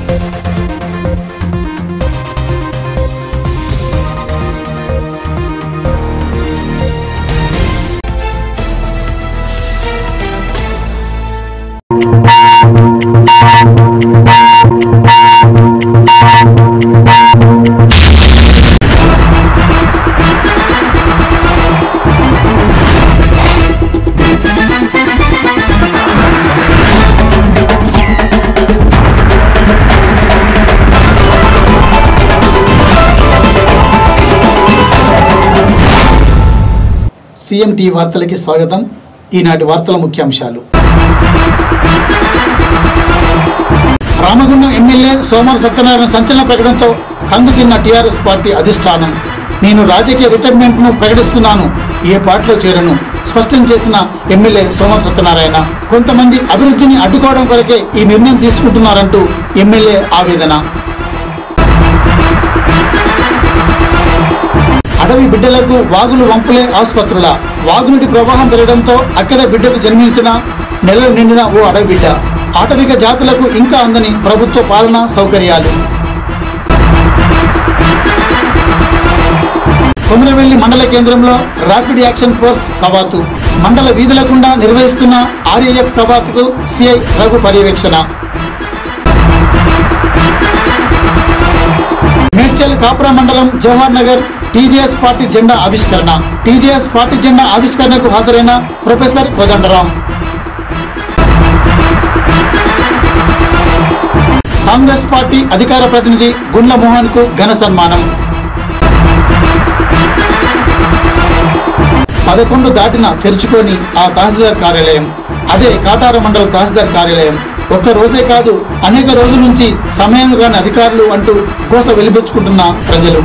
CM tea వార్తలకి స్వాగతం ఈనాటి వార్తల ముఖ్యాంశాలు రామగుండం ఎమ్మెల్యే సోమవారం సత్యనారాయణ సంచలన ప్రకటనతో కంగు తిన్న టీఆర్ఎస్ పార్టీ అధిష్టానం నేను రాజకీయ రిటైర్మెంట్ను ప్రకటిస్తున్నాను ఏ పార్టీలో చేరను స్పష్టం చేసిన ఎమ్మెల్యే సోమవారం సత్యనారాయణ కొంతమంది అభివృద్ధిని అడ్డుకోవడం కొరకే ఈ నిర్ణయం తీసుకుంటున్నారంటూ ఎమ్మెల్యే ఆవేదన అడవి బిడ్డలకు వాగులు వంపులే ఆసుపత్రుల వాగునీటి ప్రవాహం పెరగడంతో అక్కడే బిడ్డకు జన్మించిన నెలలు నిండిన ఓ అడవి బిడ్డ ఆటవిక జాతులకు ఇంకా అందని ప్రభుత్వ పాలన సౌకర్యాలు కొమరవెల్లి మండల కేంద్రంలో ర్యాపిడ్ యాక్షన్ ఫోర్స్ కవాతు మండల వీధుల గుండా నిర్వహిస్తున్న ఆర్ఏఎఫ్ కవాతుకు సిఐ రఘు పర్యవేక్షణ మేడ్చల్ కాపురా మండలం జవహర్ నగర్ టీజేఎస్ పార్టీ జెండా ఆవిష్కరణ టీజేఎస్ పార్టీ జెండా ఆవిష్కరణకు హాజరైన ప్రొఫెసర్ కోదండరాం కాంగ్రెస్ పార్టీ అధికార ప్రతినిధి గుండ్ల మోహన్ కు ఘన సన్మానం పదకొండు దాటిన తెరుచుకొని ఆ తహసీల్దార్ కార్యాలయం అదే కాటార మండల తహసీల్దార్ కార్యాలయం ఒక్క రోజే కాదు అనేక రోజుల నుంచి సమయం రాని అధికారులు అంటూ కోస వెలిపించుకుంటున్న ప్రజలు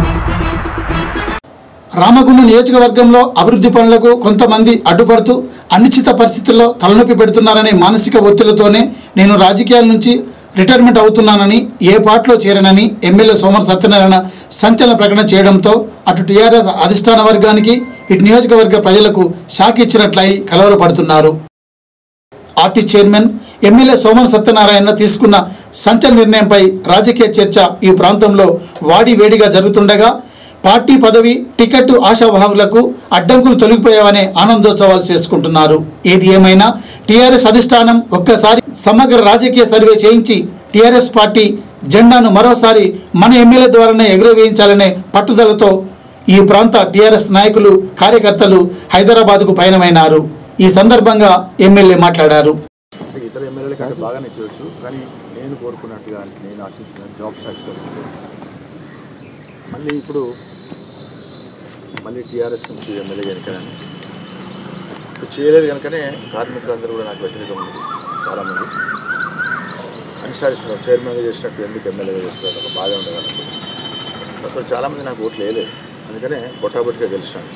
రామగుండం నియోజకవర్గంలో అభివృద్ధి పనులకు కొంతమంది అడ్డుపడుతూ అనిశ్చిత పరిస్థితుల్లో తలనొప్పి పెడుతున్నారనే మానసిక ఒత్తిడితోనే నేను రాజకీయాల నుంచి రిటైర్మెంట్ అవుతున్నానని ఏ పార్టీలో చేరనని ఎమ్మెల్యే సోమర్ సత్యనారాయణ సంచలన ప్రకటన చేయడంతో అటు టీఆర్ఎస్ అధిష్టాన వర్గానికి ఇటు నియోజకవర్గ ప్రజలకు షాక్ ఇచ్చినట్లయి కలవరపడుతున్నారు RT chairman MLA Soman Satyanarayana తీసుకున్న సంచలన నిర్ణయంపై రాజకీయ చర్చ ఈ ప్రాంతంలో వాడి వేడిగా జరుగుతుండగా పార్టీ పదవి టికెట్ ఆశావాహకులకు అడ్డంకులు తొలగిపోయావనే ఆనందోత్సవాలు చేసుకుంటున్నారు ఏది ఏమైనా టీఆర్ఎస్ అధిష్టానం ఒక్కసారి సమగ్ర రాజకీయ సర్వే చేయించి టీఆర్ఎస్ పార్టీ జెండాను మరోసారి మన ఎమ్మెల్యే ద్వారానే ఎగురవేయించాలనే పట్టుదలతో ఈ ప్రాంత టీఆర్ఎస్ నాయకులు కార్యకర్తలు హైదరాబాద్కు పయనమైనారు ఈ సందర్భంగా ఎమ్మెల్యే మాట్లాడారు అంటే ఇతర ఎమ్మెల్యేల కంటే బాగానే చేయొచ్చు కానీ నేను కోరుకున్నట్టుగా నేను ఆశించిన జాబ్ సాటిస్ఫాక్షన్ మళ్ళీ ఇప్పుడు మళ్ళీ టీఆర్ఎస్ నుంచి ఎమ్మెల్యే కనుకనే ఇప్పుడు చేయలేదు కనుకనే కార్మికులందరూ కూడా నాకు వ్యతిరేకం ఉంది చాలామంది అన్సాటిస్ఫై చైర్మన్గా చేసినట్టు ఎందుకు ఎమ్మెల్యేగా చేస్తున్నారు ఒక బాధ ఉండదు వాళ్ళకి అప్పుడు చాలామంది నాకు ఓట్లు వేయలేదు అందుకనే బొట్టాబొట్టిగా గెలిచాను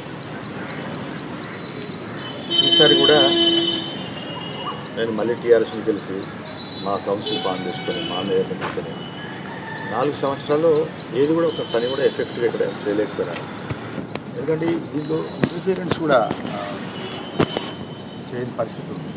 ఈసారి కూడా నేను మళ్ళీ టీఆర్ఎస్ని తెలిసి మా కౌన్సిల్ పాన్ చేసుకొని మా మేయర్ని పెట్టుకొని నాలుగు సంవత్సరాల్లో ఏది కూడా ఒక పని కూడా ఎఫెక్ట్గా ఇక్కడ చేయలేకపోయినాను ఎందుకంటే దీంట్లో ఇంటర్ఫియరెన్స్ కూడా ఆ, చేయని పరిస్థితి ఉంది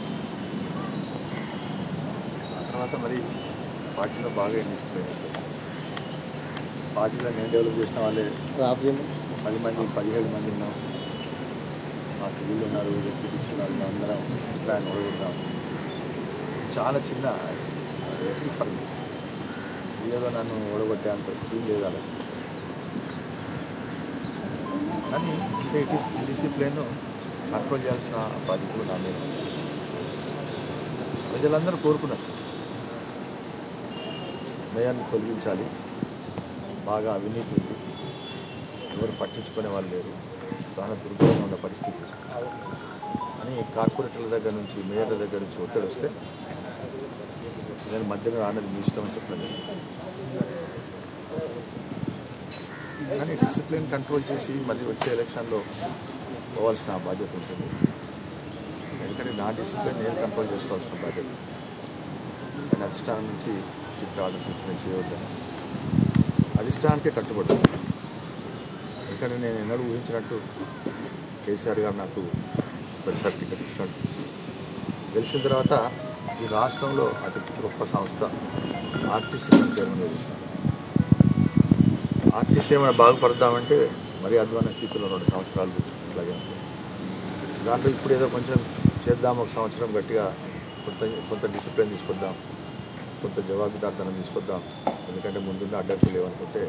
ఆ తర్వాత మరి పార్టీలో బాగా ఎండిపోయింది పార్టీలో నేను డెవలప్ చేసిన వాళ్ళే పది మంది పదిహేడు మంది ఉన్నాం మాకు వీళ్ళు ఉన్నారు డిప్యూటీస్ ఉన్నారు మేము అందరం ప్లాన్ ఓడగొడతాం చాలా చిన్న ఫర్ ఏదో నన్ను ఓడగొట్టే అంత సీన్ లేదు అలా కానీ ఇంకా ఇట్ ఈస్ డిసిప్లిన్ కంట్రోల్ చేయాల్సిన బాధ్యతలు నా మీద ప్రజలందరూ కోరుకున్నారు మేయాన్ని తొలగించాలి బాగా అవినీతి ఉంది ఎవరు పట్టించుకునే వాళ్ళు లేరు చాలా దుర్భరంగా ఉన్న పరిస్థితి అని కార్పొరేటర్ల దగ్గర నుంచి మేయర్ల దగ్గర నుంచి ఒత్తిడి వస్తే నేను మధ్యలో రానది మీ ఇష్టం అని చెప్పలేదు కానీ డిసిప్లిన్ కంట్రోల్ చేసి మళ్ళీ వచ్చే ఎలక్షన్లో పోవాల్సిన బాధ్యత ఉంటుంది ఎందుకంటే నా డిసిప్లిన్ నేను కంట్రోల్ చేసుకోవాల్సిన బాధ్యత నేను అధిష్టానం నుంచి స్టిక్ రావాల్సి వచ్చిన చేయవద్దని అధిష్టానానికే కట్టుబడుతుంది ఎందుకంటే నేను ఎన్నడూ ఊహించినట్టు కేసీఆర్ గారు నాకు వెల్ఫేర్ టికెట్ ఇచ్చినట్టు గెలిచిన తర్వాత ఈ రాష్ట్రంలో అతి గొప్ప సంస్థ ఆర్టీసీ చైర్మన్ చేసినారు ఆర్టీసీ ఏమైనా బాగుపడదామంటే మరీ అధ్వాన స్థితిలో రెండు సంవత్సరాలు ఇట్లాగే ఉంది దాంట్లో ఇప్పుడు ఏదో కొంచెం చేద్దాం ఒక సంవత్సరం గట్టిగా కొంత కొంత డిసిప్లిన్ తీసుకొద్దాం కొంత జవాబుదారితనం తీసుకొద్దాం ఎందుకంటే ముందున్న అడ్డంకులు లేవనుకుంటే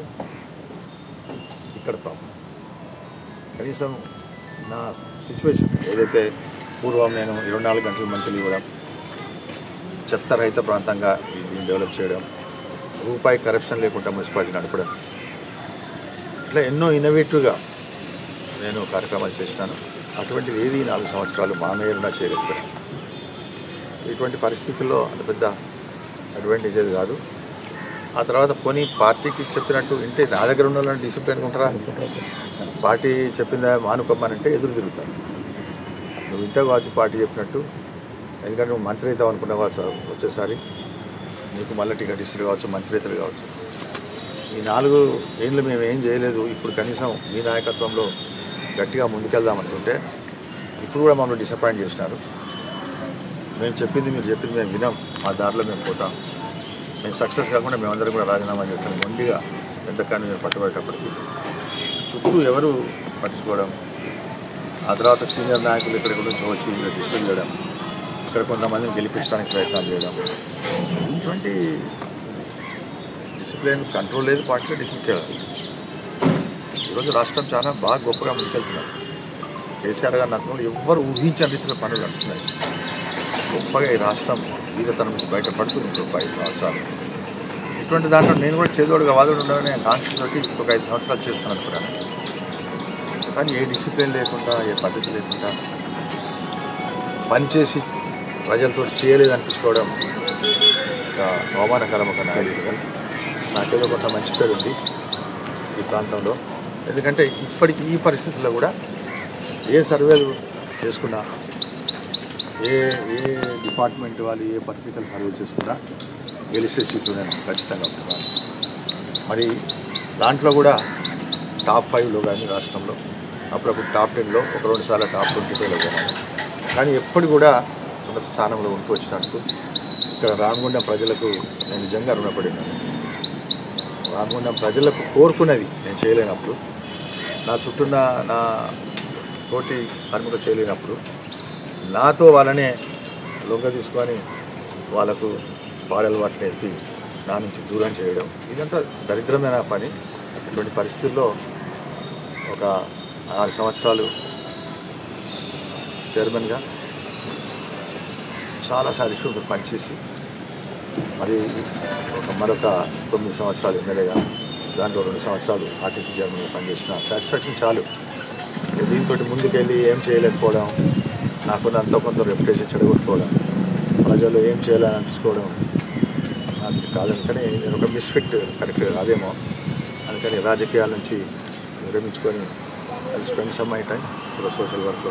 ఇక్కడ ప్రాబ్లం కనీసం నా సిచ్యువేషన్ ఏదైతే పూర్వం నేను ఇరవై నాలుగు గంటలు మంచిలు ఇవ్వడం చెత్త రహిత ప్రాంతంగా దీన్ని డెవలప్ చేయడం రూపాయి కరప్షన్ లేకుండా మున్సిపాలిటీ నడపడం ఇట్లా ఎన్నో ఇన్నోవేటివ్గా నేను కార్యక్రమాలు చేసినాను అటువంటిది ఏది ఈ నాలుగు సంవత్సరాలు మా మేయర్నా చేయలేకపోయాను ఇటువంటి పరిస్థితుల్లో అంత పెద్ద అడ్వాంటేజ్ అది కాదు ఆ తర్వాత పోనీ పార్టీకి చెప్పినట్టు ఇంటే నా దగ్గర ఉన్న వాళ్ళని డిసిప్లిన్గా ఉంటారా పార్టీ చెప్పిందా మానుకోమనంటే ఎదురు తిరుగుతారు నువ్వు ఇంటే కావచ్చు పార్టీ చెప్పినట్టు ఎందుకంటే నువ్వు మంత్రి అవుతావు అనుకున్న కావచ్చు వచ్చేసారి నీకు మళ్ళీ టికెట్ ఇస్తారు కావచ్చు మంత్రి అవుతారు కావచ్చు ఈ నాలుగు ఏళ్ళు మేము ఏం చేయలేదు ఇప్పుడు కనీసం మీ నాయకత్వంలో గట్టిగా ముందుకెళ్దాం అనుకుంటే ఇప్పుడు కూడా మమ్మల్ని డిసప్పాయింట్ చేసినారు మేము చెప్పింది మీరు చెప్పింది మేము వినాం మా దారిలో మేము పోతాం మేము సక్సెస్ కాకుండా మేమందరం కూడా రాజీనామా చేస్తాం మొండిగా ఎంతకాని మేము పట్టుబడేటప్పటికి చుట్టూ ఎవరు పట్టించుకోవడం ఆ తర్వాత సీనియర్ నాయకులు ఇక్కడ నుంచి వచ్చి ఇక్కడ డిస్కస్ చేయడం ఇక్కడ కొంతమందిని గెలిపించడానికి ప్రయత్నాలు చేయడం ఇటువంటి డిసిప్లిన్ కంట్రోల్ లేదు పార్టీలో డిసిప్లిన్ చేయాలి ఈరోజు రాష్ట్రం చాలా బాగా గొప్పగా ముందుకెళ్తున్నారు కేసీఆర్ గారి నగరంలో ఎవ్వరు ఊహించని రీతిలో పనులు నడుస్తున్నాయి గొప్పగా ఈ రాష్ట్రం ఈదతనం నుంచి బయటపడుతుంది ఇంకొక ఐదు సంవత్సరాలు ఇటువంటి దాంట్లో నేను కూడా చేదోడుగా వాదోడు ఉండాలని కాన్షియస్ తోటి ఇంకొక ఐదు సంవత్సరాలు చేస్తాను అనుకున్నాను కానీ ఏ డిసిప్లిన్ లేకుండా ఏ పద్ధతి లేకుండా పనిచేసి ప్రజలతో చేయలేదు అనిపించుకోవడం ఒక అవమానకరం ఒక నాయకుడిగా నాకేదో కొంత మంచి పేరు ఉంది ఈ ప్రాంతంలో ఎందుకంటే ఇప్పటికి ఈ పరిస్థితుల్లో కూడా ఏ సర్వేలు చేసుకున్నా ఏ ఏ డిపార్ట్మెంట్ వాళ్ళు ఏ పత్రికలు సర్వే చేసుకున్నా గెలిచే సీట్లు నేను ఖచ్చితంగా ఉంటున్నాను మరి దాంట్లో కూడా టాప్ ఫైవ్లో కానీ రాష్ట్రంలో అప్పుడప్పుడు టాప్ టెన్లో ఒక రెండు సార్లు టాప్ ట్వంటీలో పోయినాను కానీ ఎప్పుడు కూడా ఉన్నత స్థానంలో ఉంటూ వచ్చినందుకు ఇక్కడ రామగుండం ప్రజలకు నేను నిజంగా రుణపడి ఉన్నాను రామగుండం ప్రజలకు కోరుకున్నది నేను చేయలేనప్పుడు నా చుట్టూన్న నా తోటి కార్మికులు చేయలేనప్పుడు నాతో వాళ్ళనే లొంగ తీసుకొని వాళ్ళకు పాడలవాటు నేర్పి నా నుంచి దూరం చేయడం ఇదంతా దరిద్రమైన పని ఇటువంటి పరిస్థితుల్లో ఒక ఆరు సంవత్సరాలు చైర్మన్గా చాలా సాటిస్ఫైడ్ పనిచేసి మరి ఒక మరొక తొమ్మిది సంవత్సరాలు ఎమ్మెల్యేగా దాంట్లో రెండు సంవత్సరాలు ఆర్టీసీ చైర్మన్గా పనిచేసిన సాటిస్ఫాక్షన్ చాలు ఇక దీంతో ముందుకెళ్ళి ఏం చేయలేకపోవడం నాకున్న అంత కొంత రెప్యుటేషన్ చెడగొట్టుకోవడం ప్రజలు ఏం చేయాలని అనిపించుకోవడం నాకు కాదనుకని నేను ఒక మిస్ఫిట్ కరెక్ట్ అదేమో అందుకని రాజకీయాల నుంచి విరమించుకొని అది స్పెండ్ సమ్ మై టైం ఇప్పుడు సోషల్ వర్క్లో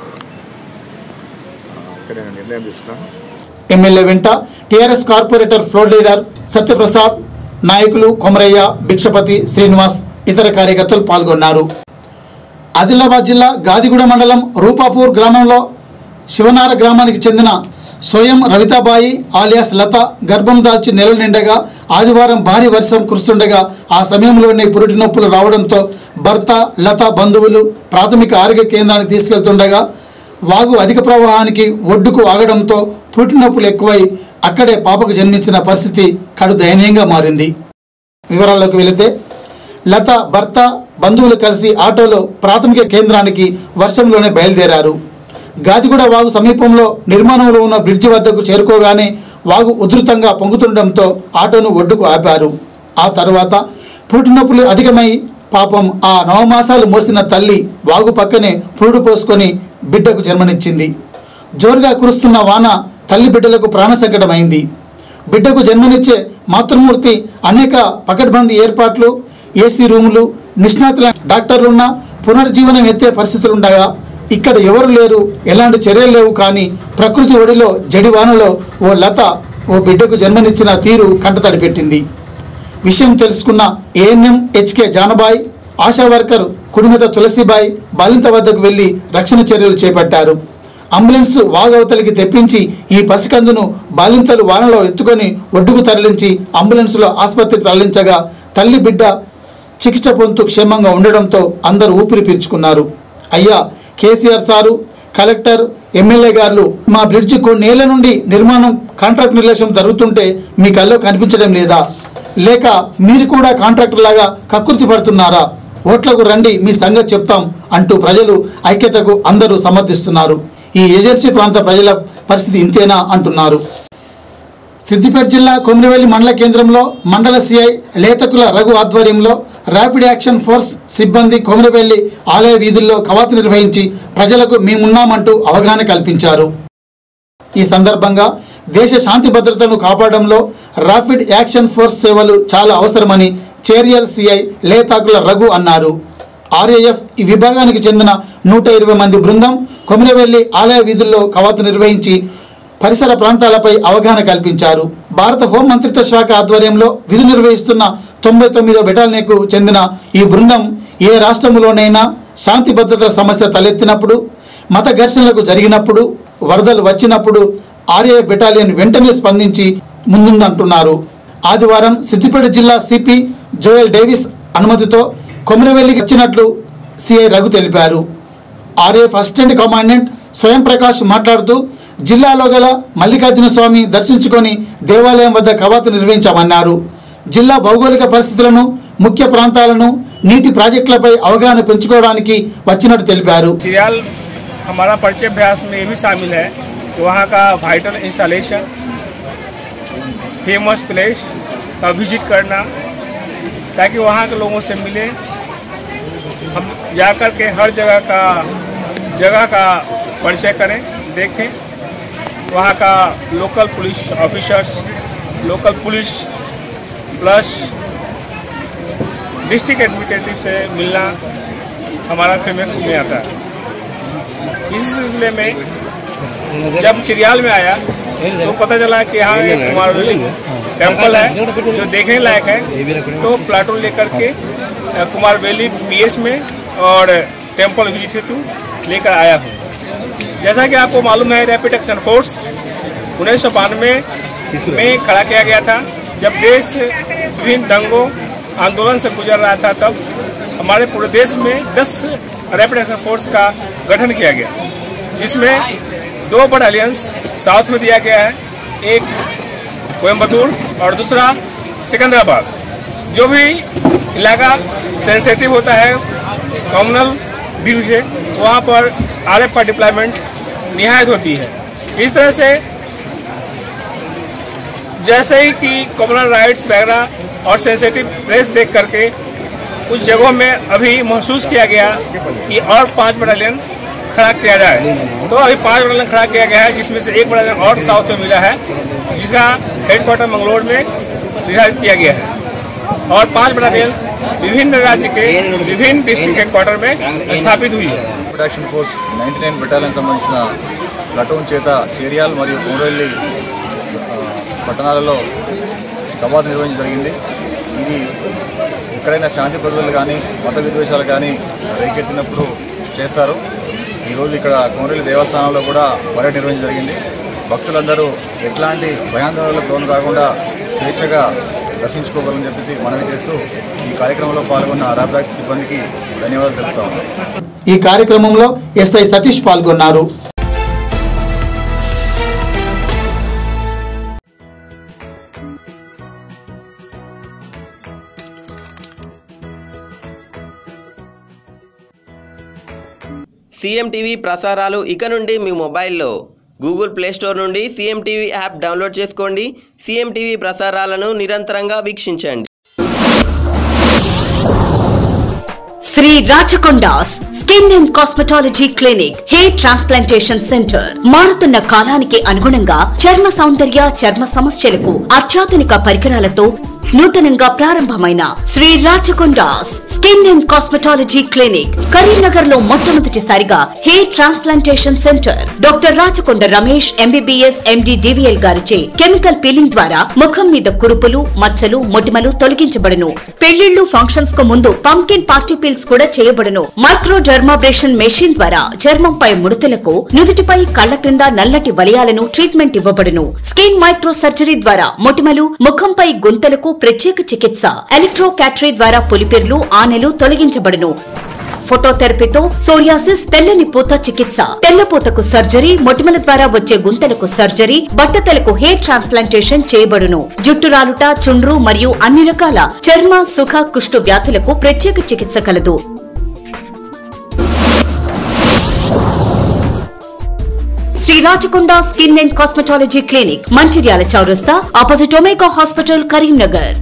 ఇంకా నేను నిర్ణయం తీసుకున్నాను ఎమ్మెల్యే వెంట TRS corporator floor leader Satyaprasad నాయకులు కొమరయ్య భిక్షపతి శ్రీనివాస్ ఇతర కార్యకర్తలు పాల్గొన్నారు ఆదిలాబాద్ జిల్లా గాదిగూడ మండలం రూపాపూర్ గ్రామంలో శివనార గ్రామానికి చెందిన స్వయం రవితాబాయి ఆలియాస్ లత గర్భం దాల్చి నెలలు నిండగా ఆదివారం భారీ వర్షం కురుస్తుండగా ఆ సమయంలోనే పురిటి నొప్పులు రావడంతో భర్త లత బంధువులు ప్రాథమిక ఆరోగ్య కేంద్రానికి తీసుకెళ్తుండగా వాగు అధిక ప్రవాహానికి ఒడ్డుకు ఆగడంతో పురిటి నొప్పులు ఎక్కువై అక్కడే పాపకు జన్మించిన పరిస్థితి కడు దయనీయంగా మారింది వివరాల్లోకి వెళితే లత భర్త బంధువులు కలిసి ఆటోలో ప్రాథమిక కేంద్రానికి వర్షంలోనే బయలుదేరారు గాదిగూడ వాగు సమీపంలో నిర్మాణంలో ఉన్న బ్రిడ్జి వద్దకు చేరుకోగానే వాగు ఉధృతంగా పొంగుతుండడంతో ఆటోను ఒడ్డుకు ఆపారు ఆ తర్వాత పురుటి నొప్పులు అధికమై పాపం ఆ నవమాసాలు మోసిన తల్లి వాగు పక్కనే పురుడు పోసుకొని బిడ్డకు జన్మనిచ్చింది జోరుగా కురుస్తున్న వాన తల్లి బిడ్డలకు ప్రాణ సంకటమైంది బిడ్డకు జన్మనిచ్చే మాతృమూర్తి అనేక పకడ్బందీ ఏర్పాట్లు ఏసీ రూములు నిష్ణాతుల డాక్టర్లున్న పునర్జీవనం ఎత్తే పరిస్థితులుండగా ఇక్కడ ఎవరు లేరు ఎలాంటి చర్యలు లేవు కానీ ప్రకృతి ఒడిలో జడివానలో ఓ లత ఓ బిడ్డకు జన్మనిచ్చిన తీరు కంటతడి పెట్టింది విషయం తెలుసుకున్న ANM H K Janabai ASHA worker Kudimitha Tulsibai బాలింత వద్దకు వెళ్లి రక్షణ చర్యలు చేపట్టారు అంబులెన్స్ వాగవతలికి తెప్పించి ఈ పసికందును బాలింతలు వానలో ఎత్తుకొని ఒడ్డుకు తరలించి అంబులెన్స్లో ఆసుపత్రికి తరలించగా తల్లి బిడ్డ చికిత్స పొందుతూ క్షేమంగా ఉండడంతో అందరూ ఊపిరి పీల్చుకున్నారు అయ్యా కేసీఆర్ సారు కలెక్టర్ ఎమ్మెల్యే గారు మా బ్రిడ్జి కొన్నేళ్ల నుండి నిర్మాణం కాంట్రాక్ట్ నిర్లక్ష్యం జరుగుతుంటే మీ కల్లో కనిపించడం లేదా లేక మీరు కూడా కాంట్రాక్టర్ లాగా కక్కుర్తి పడుతున్నారా ఓట్లకు రండి మీ సంగతి చెప్తాం అంటూ ప్రజలు ఐక్యతకు అందరూ సమర్థిస్తున్నారు ఈ ఏజెన్సీ ప్రాంత ప్రజల పరిస్థితి ఇంతేనా అంటున్నారు సిద్దిపేట జిల్లా కొమిరవెల్లి మండల కేంద్రంలో మండల సిఐ లేతకుల రఘు ఆధ్వర్యంలో ర్యాపిడ్ యాక్షన్ ఫోర్స్ సిబ్బంది కొమిరవెల్లి ఆలయ వీధుల్లో కవాతు నిర్వహించి ప్రజలకు మేమున్నామంటూ అవగాహన కల్పించారు ఈ సందర్భంగా దేశ శాంతి భద్రతను కాపాడంలో ర్యాపిడ్ యాక్షన్ ఫోర్స్ సేవలు చాలా అవసరమని చేరియల్ సిఐ లేతాకుల రఘు అన్నారు ఆర్ఏఎఫ్ ఈ విభాగానికి చెందిన నూట ఇరవై మంది బృందం కొమిరవెల్లి ఆలయ వీధుల్లో కవాతు నిర్వహించి పరిసర ప్రాంతాలపై అవగాహన కల్పించారు భారత హోం మంత్రిత్వ శాఖ ఆధ్వర్యంలో విధులు నిర్వహిస్తున్న తొంభై తొమ్మిదో బెటాలియన్కు చెందిన ఈ బృందం ఏ రాష్ట్రంలోనైనా శాంతి భద్రతల సమస్య తలెత్తినప్పుడు మత ఘర్షణలకు జరిగినప్పుడు వరదలు వచ్చినప్పుడు ఆర్ఏ బెటాలియన్ వెంటనే స్పందించి ముందుందంటున్నారు ఆదివారం సిద్దిపేట జిల్లా సిపి జోయల్ డేవిస్ అనుమతితో కొమరవెల్లికి వచ్చినట్లు సిఐ రఘు తెలిపారు ఆర్ఏఎఫ్ అసిస్టెంట్ కమాండెంట్ స్వయం ప్రకాష్ మాట్లాడుతూ జిల్లాలో గల మల్లికార్జున స్వామి దర్శించుకొని దేవాలయం వద్ద కవాతు నిర్వహించామన్నారు జిల్లా భౌగోళిక పరిస్థితులను ముఖ్య ప్రాంతాలను నీటి ప్రాజెక్టులపై అవగాహన పెంచుకోవడానికి వచ్చినట్టు తెలిపారు सीरियल हमारा परिचय अभ्यास में ये भी शामिल है कि वहाँ का वाइटल इंस्टॉलेशन फेमस प्लेस का विजिट करना ताकि वहाँ के लोगों से मिले हम जाकर के हर जगह का जगह का परिचय करें देखें वहाँ का local police officers local police plus district administrative से मिलना हमारा फेमस में आता है इसी सिलसिले में जब चिड़ियाल में आया तो पता चला कि यहाँ एक कुमारवेली टेम्पल है जो देखने लायक है तो प्लाटून लेकर के अ, कुमारवेली पीएस में और टेम्पल विजिट हेतु लेकर आया हूँ जैसा कि आपको मालूम है रैपिड एक्शन फोर्स उन्नीस सौ बानवे में खड़ा किया गया था जब देश विभिन्न दंगों आंदोलन से गुजर रहा था तब हमारे पूरे देश में 10 रैपिड एक्शन फोर्स का गठन किया गया जिसमें दो बटालियंस साउथ में दिया गया है एक कोयम्बतूर और दूसरा सिकंदराबाद जो भी इलाका सेंसिटिव होता है कम्युनल व्यू से वहाँ पर आर का डिप्लॉयमेंट निहायत होती है इस तरह से जैसे ही कि कम्युनल राइट्स वगैरह और सेंसिटिव प्लेस देख करके कुछ जगहों में अभी महसूस किया गया कि और पांच बटालियन खड़ा किया जाए तो अभी पांच बटालियन खड़ा किया गया है जिसमें से एक बटालियन और साउथ में मिला है जिसका हेडक्वार्टर मंगलोर में निर्धारित किया गया है और पांच बटालियन विभिन्न राज्य के विभिन्न डिस्ट्रिक्ट हेडक्वार्टर में स्थापित हुई है protection force ninety nine battalion సంబంధించిన ప్లటూన్ చేత చేరియాల్ మరియు కోడవెల్లి ఆ, పట్టణాలలో కవాతు నిర్వహించడం జరిగింది ఇది ఎక్కడైనా శాంతి భద్రతలు కానీ మత విద్వేషాలు కానీ రేకెత్తినప్పుడు చేస్తారు ఈరోజు ఇక్కడ కోనరెల్లి దేవస్థానంలో కూడా పర్యటన నిర్వహించడం జరిగింది భక్తులందరూ ఎట్లాంటి భయాందోళనలకు లోను కాకుండా స్వేచ్ఛగా దర్శించుకోగలని చెప్పేసి మనవి చేస్తూ ఈ కార్యక్రమంలో పాల్గొన్న ర్యాపిడ్ సిబ్బందికి ధన్యవాదాలు తెలుపుతా ఉన్నాను ఈ కార్యక్రమంలో ఎస్ఐ సతీష్ పాల్గొన్నారు సీఎం టీవీ ప్రసారాలు ఇక నుండి మీ మొబైల్లో గూగుల్ ప్లే స్టోర్ నుండి సీఎం టీవీ యాప్ డౌన్లోడ్ చేసుకోండి సీఎం టీవీ ప్రసారాలను నిరంతరంగా వీక్షించండి Shri Rachakondas skin and cosmetology clinic hair transplantation centre మారుతున్న కాలానికి అనుగుణంగా చర్మ సౌందర్య చర్మ సమస్యలకు అత్యాధునిక పరికరాలతో నూతనంగా ప్రారంభమైన Shri Rachakondas skin and cosmetology clinic Karimnagar లో మొట్టమొదటిసారిగా hair transplantation centre doctor Rachakonda Ramesh MBBS MD DVL గారిచే కెమికల్ పీలింగ్ ద్వారా ముఖం మీద కురుపులు మచ్చలు మొటిమలు తొలగించబడును పెళ్లిళ్లు ఫంక్షన్స్ కు ముందు పంకిన్ పార్టీ పీల్స్ కూడా చేయబడును మైక్రో డర్మాబ్రేషన్ మెషిన్ ద్వారా చర్మంపై ముడతలకు నుదుటిపై కళ్ల క్రింద నల్లటి వలయాలను ట్రీట్మెంట్ ఇవ్వబడును స్కిన్ మైక్రో సర్జరీ ద్వారా మొటిమలు ముఖంపై గుంతలకు ప్రత్యేక చికిత్స ఎలక్ట్రో క్యాటరీ ద్వారా పులిపిర్లు ఆనెలు తొలగించబడును ఫోటోథెరపీతో సోరియాసిస్ తెల్లని పూత చికిత్స తెల్లపూతకు సర్జరీ మొటిమల ద్వారా వచ్చే గుంతలకు సర్జరీ బట్టతలకు హెయిర్ ట్రాన్స్ప్లాంటేషన్ చేయబడును జుట్టు రాలుట చుండ్రు మరియు అన్ని రకాల చర్మ సుఖ కుష్టు వ్యాధులకు ప్రత్యేక చికిత్స కలదు Shri Rachakonda skin and cosmetology clinic Mancherial చౌరస్తా opposite Omega hospital Karimnagar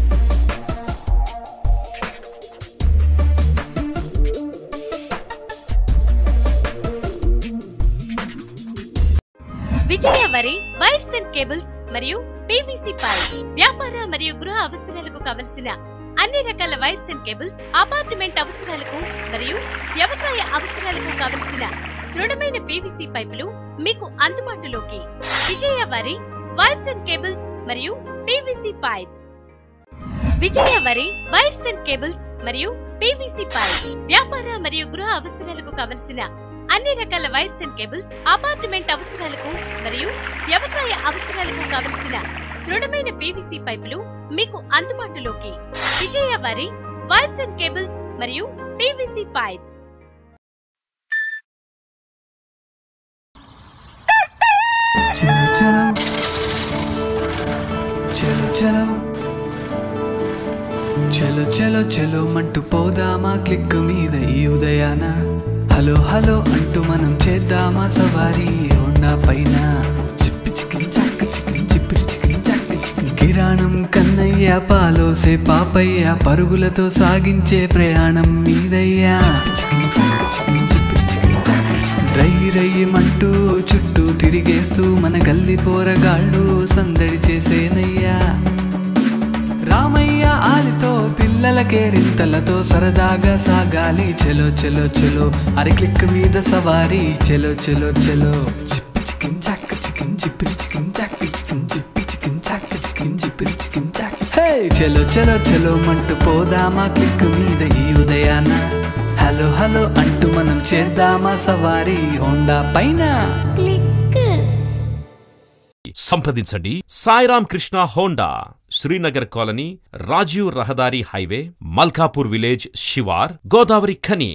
Vijaya Vari wires and cables మరియు పీవీసీ పైప్ వ్యాపార మరియు గృహ అవసరాలకు కావలసిన అన్ని రకాల వైర్స్ అండ్ కేబుల్స్ అపార్ట్మెంట్ అవసరాలకు మరియు వ్యవసాయ అవసరాలకు కావలసిన దృఢమైన పీవీసీ పైపులు మీకు అందుబాటులోకి Vijaya Vari wires and cables మరియు PVC pipe Vijaya Vari wires and cables మరియు పీవీసీ పైప్ వ్యాపార మరియు గృహ అవసరాలకు కావలసిన అన్ని రకాల వైర్స్ అండ్ కేబుల్స్ అపార్ట్మెంట్ అవసరాలకు మరియు వ్యవసాయ అవసరాలకు కావలసిన దృఢమైన పీవీసీ పైపులు మీకు అందుబాటులోకి Vijaya Vari wires and cables మరియు పీవీసీ పైప్ చలో చలో చలో చలో చలో చలో చలో మంటూ పోదామా క్లిక్ మీద ఈ ఉదయాన హలో హలో అంటూ మనం చేద్దామా సవారీ హోండా పైన చిప్పి చికిన్ చక్క చికిన్ చిప్పిరి చికిన్ చక్క చికిన్ కిరాణం కన్నయ్య పాలోసే పాపయ్య పరుగులతో సాగించే ప్రయాణం మీదయ్యా చికిన్ చక్క చికిన్ చిప్పిరి చికిన్ చక్క చికిన్ రై రయ్యమంటూ చుట్టూ తిరిగేస్తూ మన గల్లి పోరగాళ్ళు సందడి చేసేనయ్యా రామయ్య ఆలితో పిల్లలకే రింతలతో సరదాగా సాగాలి చెలో చెలో చెలో అరి క్లిక్ మీద సవారీ చెలో చెలో చెలో చిప్పి చికిన్ చాక్ చికిన్ చిప్పిరి చికిన్ చాక్ చికిన్ చిప్పి చికిన్ చాక్ చికిన్ చిప్పిరి చికిన్ చాక్ హే చెలో చెలో చెలో మంటూ పోదామా క్లిక్ మీద ఈ ఉదయాన హలో హలో అంటూ మనం చేద్దామా సవారీ హోండా పైన సంప్రదించండి సాయిరామ్ కృష్ణ హోండా శ్రీనగర్ కాలనీ రాజీవ్ రహదారి హైవే మల్కాపూర్ విలేజ్ శివార్ గోదావరి ఖని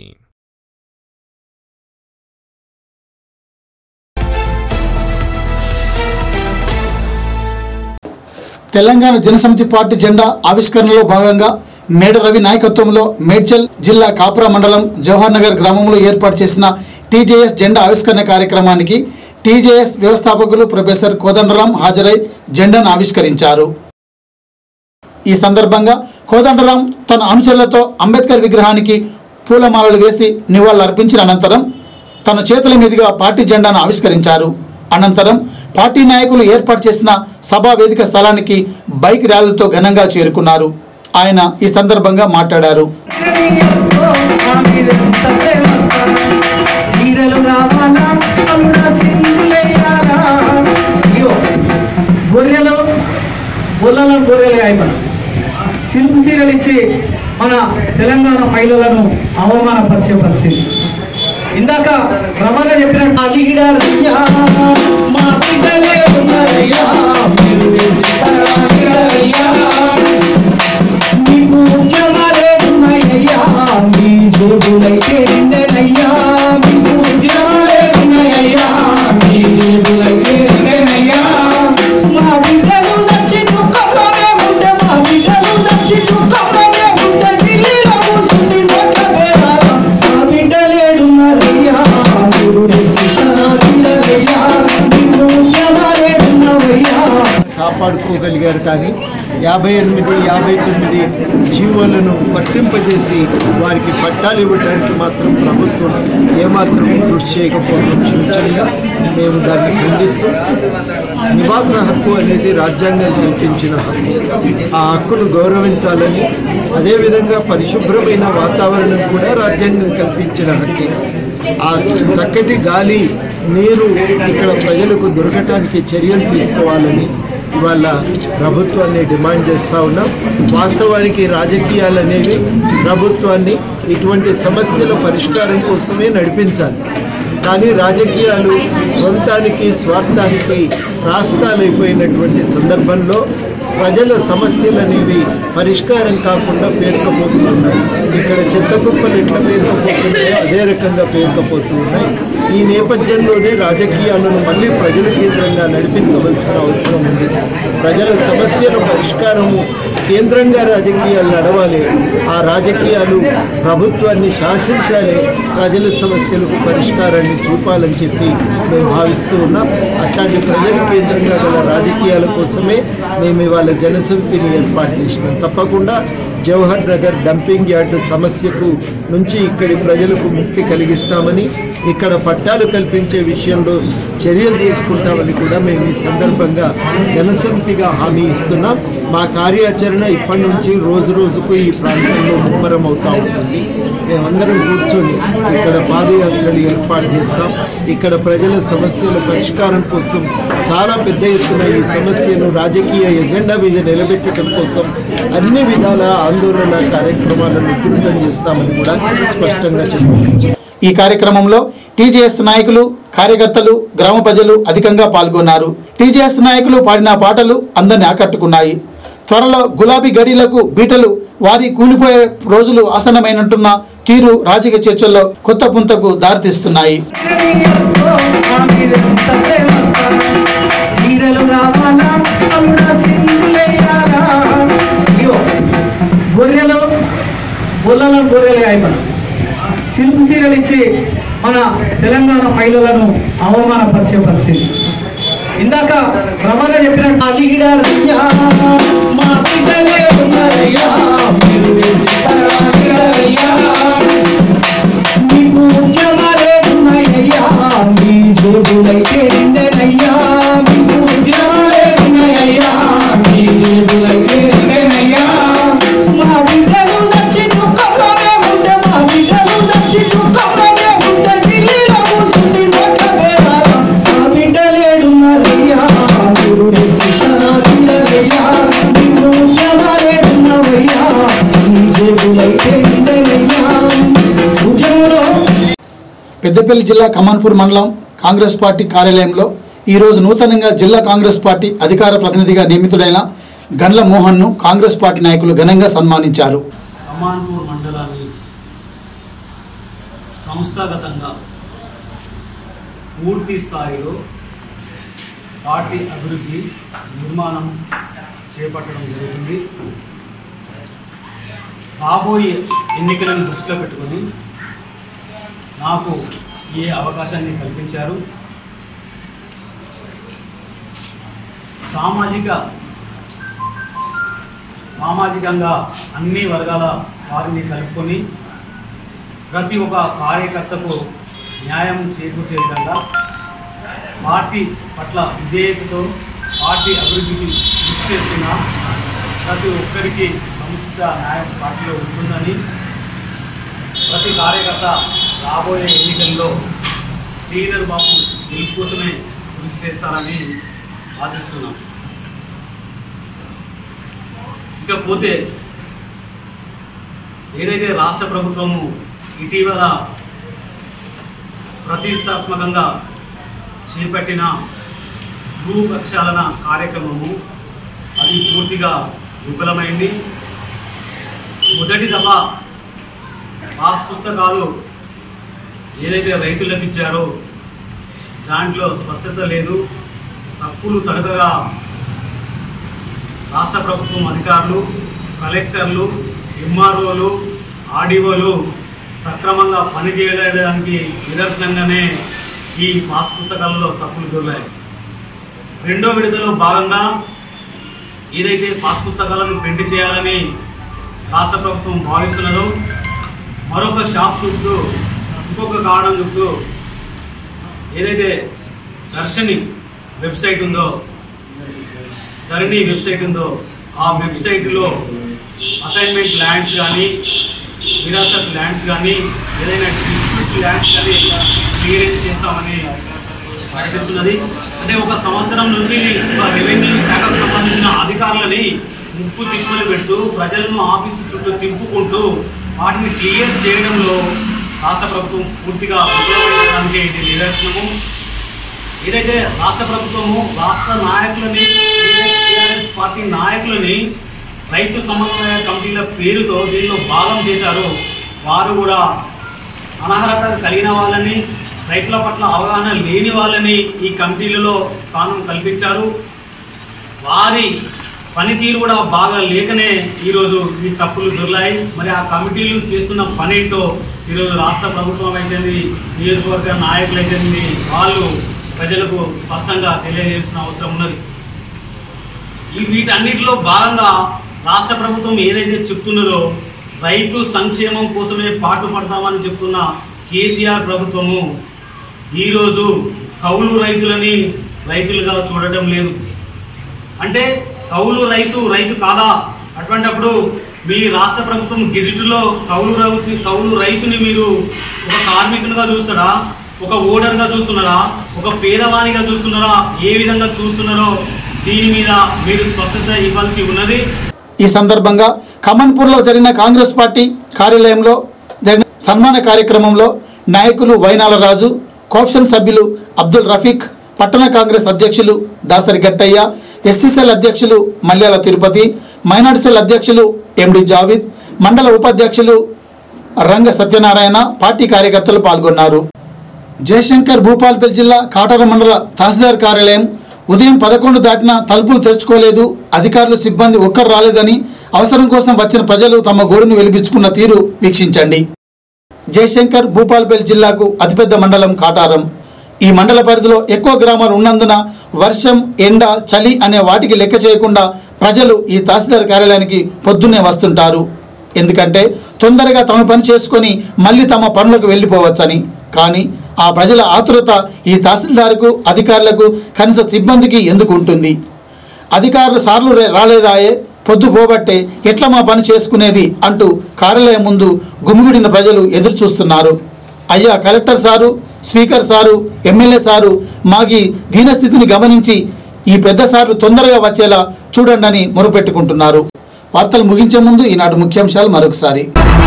తెలంగాణ జనసమితి పార్టీ జెండా ఆవిష్కరణలో భాగంగా మేడ రవి నాయకత్వంలో మేడ్చల్ జిల్లా కాపురా మండలం జవహర్ నగర్ గ్రామంలో ఏర్పాటు చేసిన టీజేఎస్ జెండా ఆవిష్కరణ కార్యక్రమానికి టీజేఎస్ వ్యవస్థాపకులు ప్రొఫెసర్ కోదండరాం హాజరై జెండాను ఆవిష్కరించారు ఈ సందర్భంగా కోదండరాం తన అనుచరులతో అంబేద్కర్ విగ్రహానికి పూలమాలలు వేసి నివాళులర్పించిన అనంతరం తన చేతుల మీదుగా పార్టీ జెండాను ఆవిష్కరించారు అనంతరం పార్టీ నాయకులు ఏర్పాటు చేసిన సభా వేదిక స్థలానికి బైక్ ర్యాలీతో ఘనంగా చేరుకున్నారు ఆయన ఈ సందర్భంగా మాట్లాడారు చీరలు కావాలా అల్లుడ సింగులేయాలా ఇగో గొర్రెలు గొర్రెలను గొర్రెలు అయిపోయి సిల్క్ చీరలు ఇచ్చి మన తెలంగాణ మహిళలను అవమానపరిచే పరిస్థితి ఇందాక రమణ చెప్పినట్టు అలిగిడారయ్యా మా బిడ్డలే ఉన్నారయ్యా మీరు తెలుసుకున్నారయ్యా మీకు ఉద్యమాలే ఉన్నాయ్యా మీ జేబులైతే నిండేనయ్యా మీకు ఉద్యమాలే ఉన్నాయ్యా మీ జేబులైతే నిండేనయ్యా మా బిడ్డలు నచ్చి దుఃఖంలోనే ఉంటే మా బిడ్డలు నచ్చి దుఃఖంలోనే ఉంటే ఢిల్లీలో కూర్చుంది నోట్ల పేరాల మా బిడ్డలేడున్నారయ్యా మీరు తెలుసుకున్నారయ్యా మీకు ఉద్యమాలే ఉన్నవయ్యా కాపాడుకోగలిగారు కానీ యాభై ఎనిమిది యాభై తొమ్మిది జీవోలను వర్తింపజేసి వారికి పట్టాలు ఇవ్వడానికి మాత్రం ప్రభుత్వం ఏమాత్రం కృషి చేయకపోవడం సూచనగా మేము దాన్ని ఖండిస్తూ నివాస హక్కు అనేది రాజ్యాంగం కల్పించిన హక్కు ఆ హక్కును గౌరవించాలని అదేవిధంగా పరిశుభ్రమైన వాతావరణం కూడా రాజ్యాంగం కల్పించిన హక్కే ఆ చక్కటి గాలి నీరు ఇక్కడ ప్రజలకు దొరకటానికి చర్యలు తీసుకోవాలని ఇవాళ ప్రభుత్వాన్ని డిమాండ్ చేస్తూ ఉన్నాం వాస్తవానికి రాజకీయాలు అనేవి ప్రభుత్వాన్ని ఇటువంటి సమస్యల పరిష్కారం కోసమే నడిపించాలి కానీ రాజకీయాలు సొంతానికి స్వార్థానికి రాస్తాలైపోయినటువంటి సందర్భంలో ప్రజల సమస్యలు అనేవి పరిష్కారం కాకుండా పేరుకపోతూ ఉన్నాయి ఇక్కడ చెత్త కుప్పలు ఎట్లా పేరుకపోతున్నాయో అదే రకంగా పేరుకపోతూ ఉన్నాయి ఈ నేపథ్యంలోనే రాజకీయాలను మళ్ళీ ప్రజల కేంద్రంగా నడిపించవలసిన అవసరం ఉంది ప్రజల సమస్యల పరిష్కారము కేంద్రంగా రాజకీయాలు నడవాలి ఆ రాజకీయాలు ప్రభుత్వాన్ని శాసించాలి ప్రజల సమస్యలకు పరిష్కారాన్ని చూపాలని చెప్పి మేము భావిస్తూ ఉన్నాం అట్లాంటి ప్రజల కేంద్రంగా గల రాజకీయాల కోసమే మేము ఇవాళ జనసమితిని ఏర్పాటు చేసినాం తప్పకుండా జవహర్ నగర్ డంపింగ్ యార్డు సమస్యకు నుంచి ఇక్కడి ప్రజలకు ముక్తి కలిగిస్తామని ఇక్కడ పట్టాలు కల్పించే విషయంలో చర్యలు తీసుకుంటామని కూడా మేము ఈ సందర్భంగా జనసమితిగా హామీ ఇస్తున్నాం మా కార్యాచరణ ఇప్పటి నుంచి రోజు రోజుకు ఈ ప్రాంతంలో ముమ్మరం అవుతా ఉంటుంది మేమందరం కూర్చొని ఇక్కడ పాదయాత్రలు ఏర్పాటు చేస్తాం ఇక్కడ ప్రజల సమస్యల పరిష్కారం కోసం చాలా పెద్ద ఎత్తున ఈ సమస్యను రాజకీయ ఎజెండా మీద నిలబెట్టడం కోసం అన్ని విధాల ఆందోళన కార్యక్రమాలను ఉధృతం చేస్తామని కూడా స్పష్టంగా చెప్పవచ్చు ఈ కార్యక్రమంలో టీజేఎస్ నాయకులు కార్యకర్తలు గ్రామ ప్రజలు అధికంగా పాల్గొన్నారు టీజేఎస్ నాయకులు పాడిన పాటలు అందరిని ఆకట్టుకున్నాయి త్వరలో గులాబీ గడీలకు బీటలు వారి కూలిపోయే రోజులు ఆసన్నమైనట్టున్న తీరు రాజకీయ చర్చల్లో కొత్త పుంతకు దారితీస్తున్నాయి చీరలు కావాలా అల్లుడా సింగులేయాలా ఇగో గొర్రెలు గొర్రెలను గొర్రెలు అయిపోయి సిల్క్ చీరలు ఇచ్చి మన తెలంగాణ మహిళలను అవమానపరిచే పరిస్థితి ఇందాక రమణ చెప్పిన అలిగిడారయ్యా మా బిడ్డలే ఉన్నారయ్యా మీరు చెప్పరాలిగారయ్యా మీకు ఉద్యమాలే ఉన్నాయ్యా మీ జేబులైతే నిండేనయ్యా మీకు ఉద్యమాలే ఉన్నాయ్యా మీ జేబులైతే నిండేనయ్యా మా బిడ్డలు నచ్చి దుఃఖంలోనే ఉంటే మా బిడ్డలు నచ్చి దుఃఖంలోనే ఉంటే ఢిల్లీలో కూర్చుంది నోట్ల వేలాల మా బిడ్డలేడున్నారయ్యా మీరు రెచ్చిస్తారయ్యా మీకు ఉద్యమాలే ఉన్నవయ్యా మీ జేబులైతే నిండేనయ్యా ఉద్యమంలో పెద్దపల్లి జిల్లా కమాన్పూర్ మండలం కాంగ్రెస్ పార్టీ కార్యాలయంలో ఈరోజు నూతనంగా జిల్లా కాంగ్రెస్ పార్టీ అధికార ప్రతినిధిగా నియమితుడైన గండ్ల మోహన్ను కాంగ్రెస్ పార్టీ నాయకులు ఘనంగా సన్మానించారు కమాన్పూర్ మండలాన్ని సంస్థాగతంగా పూర్తి స్థాయిలో పార్టీ అభివృద్ధి నిర్మాణం చేపట్టడం జరుగుతుంది రాబోయే ఎన్నికలను దృష్టిలో పెట్టుకొని నాకు ఈ అవకాశాన్ని కల్పించారు సామాజిక సామాజికంగా అన్ని వర్గాల వారిని కలుపుకొని ప్రతి ఒక్క కార్యకర్తకు న్యాయం చేకూర్చే విధంగా పార్టీ పట్ల విధేయతతో పార్టీ అభివృద్ధికి కృషి చేస్తున్న ప్రతి ఒక్కరికి సముచిత న్యాయం పార్టీలో ఉంటుందని ప్రతి కార్యకర్త రాబోయే ఎన్నికల్లో శ్రీధర్ బాబు గెలుపు కోసమే కృషి చేస్తారని ఆశిస్తున్నాం ఇకపోతే ఏదైతే రాష్ట్ర ప్రభుత్వము ఇటీవల ప్రతిష్టాత్మకంగా చేపట్టిన భూ ప్రక్షాళన కార్యక్రమము అది పూర్తిగా విఫలమైంది మొదటి దఫా పాస్ పుస్తకాలు ఏదైతే రైతులకు ఇచ్చారో దాంట్లో స్పష్టత లేదు తప్పులు తడకగా రాష్ట్ర ప్రభుత్వం అధికారులు కలెక్టర్లు ఎంఆర్ఓలు ఆర్డీఓలు సక్రమంగా పనిచేయడానికి నిదర్శనంగానే ఈ పాస్ పుస్తకాలలో తప్పులు దొరికాయి రెండో విడతలో భాగంగా ఏదైతే పాస్ పుస్తకాలను ప్రింట్ చేయాలని రాష్ట్ర ప్రభుత్వం భావిస్తున్నదో మరొక షాప్ చుట్టూ ఇంకొక కారణం చుట్టూ ఏదైతే దర్శని వెబ్సైట్ ఉందో ధరణి వెబ్సైట్ ఉందో ఆ వెబ్సైట్లో అసైన్మెంట్ ల్యాండ్స్ కానీ విరాసత్ ల్యాండ్స్ కానీ ఏదైనా డిస్ప్యూట్ ల్యాండ్స్ కానీ క్లియరెన్స్ చేస్తామని ప్రకటిస్తున్నది అంటే ఒక సంవత్సరం నుంచి ఒక రెవెన్యూ శాఖకు సంబంధించిన అధికారులని ముప్పు తిప్పులు పెడుతూ ప్రజలను ఆఫీసు చుట్టూ తిప్పుకుంటూ వాటిని క్లియర్ చేయడంలో రాష్ట్ర ప్రభుత్వం పూర్తిగా విఫలమయ్యడానికి ఇది నిదర్శనము ఏదైతే రాష్ట్ర ప్రభుత్వము రాష్ట్ర నాయకులని టీఆర్ఎస్ పార్టీ నాయకులని రైతు సమన్వయ కమిటీల పేరుతో దీనిలో భాగం చేశారు వారు కూడా అనర్హత కలిగిన వాళ్ళని రైతుల పట్ల అవగాహన లేని వాళ్ళని ఈ కమిటీలలో స్థానం కల్పించారు వారి పనితీరు కూడా బాగా లేకనే ఈరోజు ఈ తప్పులు దొర్లాయి మరి ఆ కమిటీలు చేస్తున్న పని ఏంటో ఈరోజు రాష్ట్ర ప్రభుత్వం అయితేంది నియోజకవర్గ నాయకులు అయితేంది వాళ్ళు ప్రజలకు స్పష్టంగా తెలియజేయాల్సిన అవసరం ఉన్నది ఈ వీటన్నిటిలో భాగంగా రాష్ట్ర ప్రభుత్వం ఏదైతే చెప్తున్నదో రైతు సంక్షేమం కోసమే పాటుపడతామని చెప్తున్న కేసీఆర్ ప్రభుత్వము ఈరోజు కౌలు రైతులని రైతులుగా చూడటం లేదు అంటే కౌలు రైతు రైతు కాదా అటువంటప్పుడు మీ రాష్ట్ర ప్రభుత్వం గెజిట్లో కౌలు రైతు కౌలు రైతుని మీరు ఒక కార్మికునిగా చూస్తారా ఒక ఓడర్గా చూస్తున్నారా ఒక పేదవానిగా చూస్తున్నారా ఏ విధంగా చూస్తున్నారో దీని మీద మీరు స్పష్టత ఇవ్వాల్సి ఉన్నది ఈ సందర్భంగా ఖమ్మన్పూర్లో జరిగిన కాంగ్రెస్ పార్టీ కార్యాలయంలో జరిగిన సన్మాన కార్యక్రమంలో నాయకులు వైనాల రాజు కోప్షన్ సభ్యులు అబ్దుల్ రఫీక్ పట్టణ కాంగ్రెస్ అధ్యక్షులు దాసరి గట్టయ్య ఎస్సీసెల్ అధ్యక్షులు మల్యాల తిరుపతి మైనార్టీ సెల్ అధ్యక్షులు ఎండి జావిద్ మండల ఉపాధ్యక్షులు రంగ సత్యనారాయణ పార్టీ కార్యకర్తలు పాల్గొన్నారు జయశంకర్ భూపాల్పల్లి జిల్లా కాటర మండల తహసీల్దార్ కార్యాలయం ఉదయం పదకొండు దాటినా తలుపులు తెరుచుకోలేదు అధికారులు సిబ్బంది ఒక్కరు రాలేదని అవసరం కోసం వచ్చిన ప్రజలు తమ గోడును వెలిపించుకున్న తీరు వీక్షించండి జయశంకర్ భూపాల్పల్లి జిల్లాకు అతిపెద్ద మండలం కాటారం ఈ మండల పరిధిలో ఎక్కువ గ్రామాలు ఉన్నందున వర్షం ఎండ చలి అనే వాటికి లెక్క చేయకుండా ప్రజలు ఈ తహసీల్దార్ కార్యాలయానికి పొద్దున్నే వస్తుంటారు ఎందుకంటే తొందరగా తమ పని చేసుకొని మళ్ళీ తమ పనులకు వెళ్ళిపోవచ్చని కానీ ఆ ప్రజల ఆతురత ఈ తహసీల్దార్కు అధికారులకు కనీస సిబ్బందికి ఎందుకు ఉంటుంది అధికారులు సార్లు రే- రాలేదాయే పొద్దు పోబట్టే ఎట్లా మా పని చేసుకునేది అంటూ కార్యాలయం ముందు గుమిగుడిన ప్రజలు ఎదురు చూస్తున్నారు అయ్యా collector sir speaker sir MLA sir మాకి దీనస్థితిని గమనించి ఈ పెద్ద సార్లు తొందరగా వచ్చేలా చూడండి అని మొరుపెట్టుకుంటున్నారు వార్తలు ముగించే ముందు ఈనాటి ముఖ్యాంశాలు మరొకసారి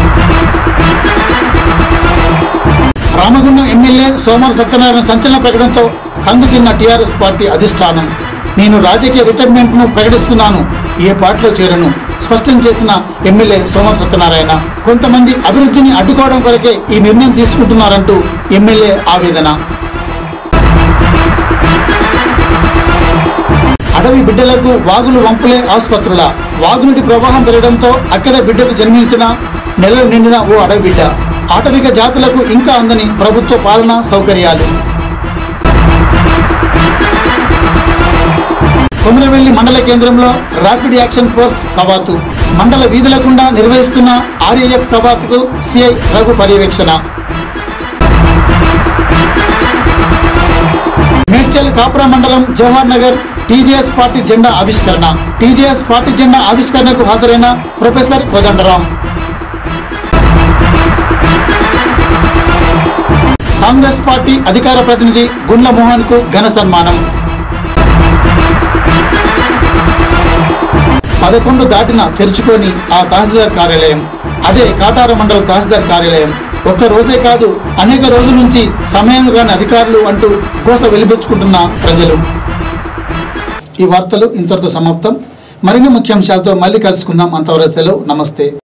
రామగుండం ఎమ్మెల్యే సోమవారం సత్యనారాయణ సంచలన ప్రకటనతో కంగు తిన్న టీఆర్ఎస్ పార్టీ అధిష్టానం నేను రాజకీయ రిటైర్మెంట్ను ప్రకటిస్తున్నాను ఏ పార్టీలో చేరను స్పష్టం చేసిన ఎమ్మెల్యే సోమవారం సత్యనారాయణ కొంతమంది అభివృద్ధిని అడ్డుకోవడం కొరకే ఈ నిర్ణయం తీసుకుంటున్నారంటూ ఎమ్మెల్యే ఆవేదన అడవి బిడ్డలకు వాగులు వంపులే ఆసుపత్రుల వాగునీటి ప్రవాహం పెరగడంతో అక్కడే బిడ్డకు జన్మించిన నెలలు నిండిన ఓ అడవి బిడ్డ ఆటవిక జాతులకు ఇంకా అందని ప్రభుత్వ పాలన సౌకర్యాలు కొమరవెల్లి మండల కేంద్రంలో ర్యాపిడ్ యాక్షన్ ఫోర్స్ కవాతు మండల వీధుల గుండా నిర్వహిస్తున్న ఆర్ఏఎఫ్ కవాతుకు సిఐ రఘు పర్యవేక్షణ మేడ్చల్ కాపురా మండలం జవహర్ నగర్ టీజేఎస్ పార్టీ జెండా ఆవిష్కరణ టీజేఎస్ పార్టీ జెండా ఆవిష్కరణకు హాజరైన ప్రొఫెసర్ కోదండరాం కాంగ్రెస్ పార్టీ అధికార ప్రతినిధి గుండ్ల మోహన్ కు ఘన సన్మానం పదకొండు దాటిన తెరుచుకొని ఆ తహసీల్దార్ కార్యాలయం అదే కాటార మండల తహసీల్దార్ కార్యాలయం ఒక్క రోజే కాదు అనేక రోజుల నుంచి సమయం రాని అధికారులు అంటూ కోస వెలిపించుకుంటున్న ప్రజలు ఈ వార్తలు ఇంతటితో సమాప్తం మరిన్ని ముఖ్యాంశాలతో మళ్ళీ కలుసుకుందాం అంతవరకు సెలవు నమస్తే